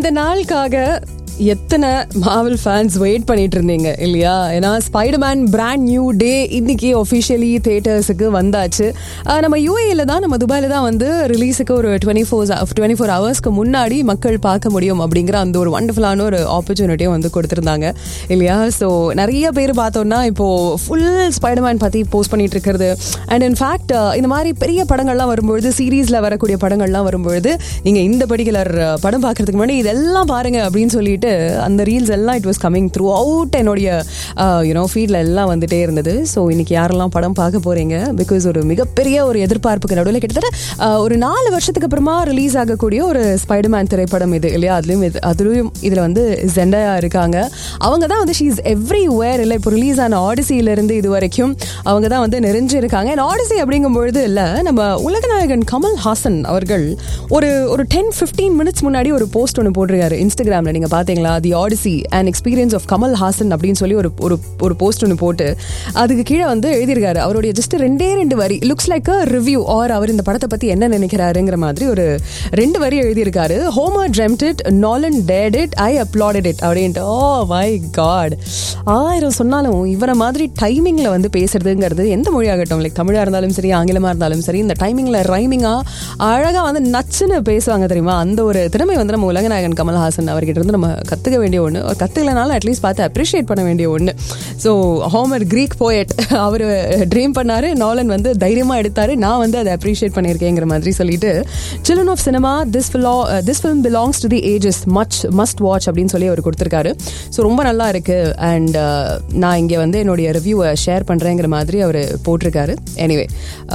இந்த நாளுக்காக எத்தனை மாவல் ஃபேன்ஸ் வெயிட் பண்ணிட்டு இருந்தீங்க இல்லையா ஏன்னா ஸ்பைடர்மேன் பிராண்ட் நியூ டே இன்னைக்கு ஒஃபிஷியலி தேட்டர்ஸுக்கு வந்தாச்சு ஆஹ் நம்ம யூஏல தான் நம்ம துபாயில தான் வந்து ரிலீஸுக்கு ஒரு டுவெண்ட்டி ஃபோர் டுவெண்ட்டி ஃபோர் ஹவர்ஸ்க்கு முன்னாடி மக்கள் பார்க்க முடியும் அப்படிங்கிற அந்த ஒரு வண்டர்ஃபுல்லான ஒரு ஆப்பர்ச்சுனிட்டியும் வந்து கொடுத்துருந்தாங்க இல்லையா ஸோ நிறைய பேர் பார்த்தோம்னா இப்போ ஃபுல் ஸ்பைடர்மேன் பற்றி போஸ்ட் பண்ணிட்டு இருக்கிறது அண்ட் இன்ஃபேக்ட் இந்த மாதிரி பெரிய படங்கள்லாம் வரும்பொழுது சீரீஸில் வரக்கூடிய படங்கள்லாம் வரும்பொழுது நீங்கள் இந்த பர்டிகுலர் படம் பார்க்கறதுக்கு முன்னாடி இதெல்லாம் பாருங்க அப்படின்னு சொல்லிட்டு அந்த ரீல்ஸ் எல்லாம் it was coming throughout என்னுடைய யூனோ ஃபீல்டில் எல்லாம் வந்துட்டே இருந்தது ஸோ இன்னைக்கு யாரெல்லாம் படம் பார்க்க போறீங்க பிகாஸ் ஒரு மிகப்பெரிய ஒரு எதிர்பார்ப்புக்கு நடுவில் கிட்டத்தட்ட uh, ஒரு நாலு வருஷத்துக்கு அப்புறமா ரிலீஸ் ஆகக்கூடிய ஒரு ஸ்பைடர்மேன் திரைப்படம் இது இல்லையா அதுலயும் இது அதுலயும் இதில் வந்து ஜெண்டயா இருக்காங்க அவங்க தான் வந்து ஷீஸ் எவ்ரி வேர் இல்லை இப்போ ரிலீஸ் ஆன ஆடிசியில இருந்து இது வரைக்கும் அவங்க தான் வந்து நிறைஞ்சு இருக்காங்க அண்ட் ஆடிசி அப்படிங்கும் பொழுது இல்லை நம்ம உலகநாயகன் கமல் ஹாசன் அவர்கள் ஒரு ஒரு டென் ஃபிஃப்டீன் மினிட்ஸ் முன்னாடி ஒரு போஸ்ட் ஒன்று போட்டிருக்காரு இன்ஸ்டாகிராமில் நீங்கள் பார்த்தீங்களா the odyssey and experience of Kamal Haasan அப்படின்னு சொல்லி ஒரு ஒரு ஒரு போஸ்ட் ஒன்று போட்டு அதுக்கு கீழே வந்து எழுதியிருக்காரு அவருடைய ஜஸ்ட் ரெண்டே ரெண்டு வரி looks like a review or அவர் இந்த படத்தை பற்றி என்ன நினைக்கிறாருங்கிற மாதிரி ஒரு ரெண்டு வரி எழுதியிருக்காரு Homer dreamt it Nolan did it I applauded it அப்படின்ட்டு ஓ மை காட் ஆயிரம் சொன்னாலும் இவரை மாதிரி டைமிங்கில் வந்து பேசுறதுங்கிறது எந்த மொழியாகட்டும் லைக் தமிழாக இருந்தாலும் சரி ஆங்கிலமாக இருந்தாலும் சரி இந்த டைமிங்கில் ரைமிங்காக அழகாக வந்து நச்சுன்னு பேசுவாங்க தெரியுமா அந்த ஒரு திறமை வந்து நம்ம உலகநாயகன் கமல்ஹாசன் அவர்கிட்ட இருந்து நம்ம கற்றுக்க வேண்டிய ஒன்று கற்றுக்கலனாலும் அட்லீஸ்ட் பார்த்து அப்ரிஷியேட் பண்ண வேண்டிய ஒன்று ஸோ ஹோமர் கிரீக் போயட் அவர் ட்ரீம் பண்ணாரு நாலன் வந்து தைரியமாக எடுத்தாரு நான் வந்து அதை அப்ரிஷியேட் பண்ணியிருக்கேங்கிற மாதிரி சொல்லிட்டு சில்ட்ரன் ஆஃப் சினிமா திஸ் ஃபிலா this film belongs to the ages much must watch அப்படின்னு சொல்லி அவர் கொடுத்துருக்காரு ஸோ ரொம்ப நல்லா இருக்கு அண்ட் நான் இங்கே வந்து என்னுடைய ரிவ்யூவை ஷேர் பண்ணுறேங்கிற மாதிரி அவர் போட்டிருக்காரு எனிவே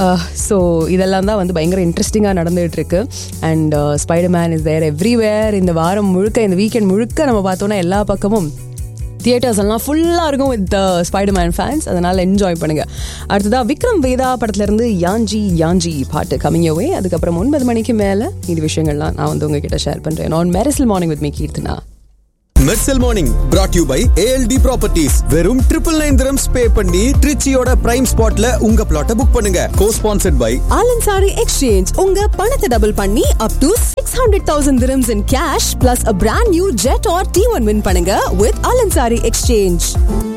ஸோ இதெல்லாம் தான் வந்து பயங்கர இன்ட்ரெஸ்டிங்காக நடந்துகிட்டு இருக்கு and Spider Man is there everywhere இந்த வாரம் முழுக்க இந்த வீக்கெண்ட் முழுக்க நம்ம பார்த்தோன்னா எல்லா பக்கமும் தியேட்டர்ஸ் எல்லாம் ஃபுல்லாக இருக்கும் வித் ஸ்பைடர் மேன் ஃபேன்ஸ் அதனால் என்ஜாய் பண்ணுங்க அடுத்ததாக விக்ரம் வேதா படத்துலேருந்து யாஞ்சி யாஞ்சி பாட்டு கம்மிங்கவே அதுக்கப்புறம் ஒன்பது மணிக்கு மேலே இது விஷயங்கள்லாம் நான் வந்து உங்ககிட்ட ஷேர் பண்ணுறேன் on Mersal morning with me Keerthana Mersal morning brought you by ALT properties வெறும் ட்ரிபிள் நைன் திரம்ஸ் பே பண்ணி ட்ரிச்சியோட பிரைம் ஸ்பாட்ல உங்க பிளாட்டை புக் பண்ணுங்க co sponsored by Al Ansari exchange உங்க பணத்தை டபுள் பண்ணி up to six hundred thousand dirhams in cash plus a brand new Jetour T one win பண்ணுங்க வித் ஆலன்சாரி எக்ஸ்சேஞ்ச்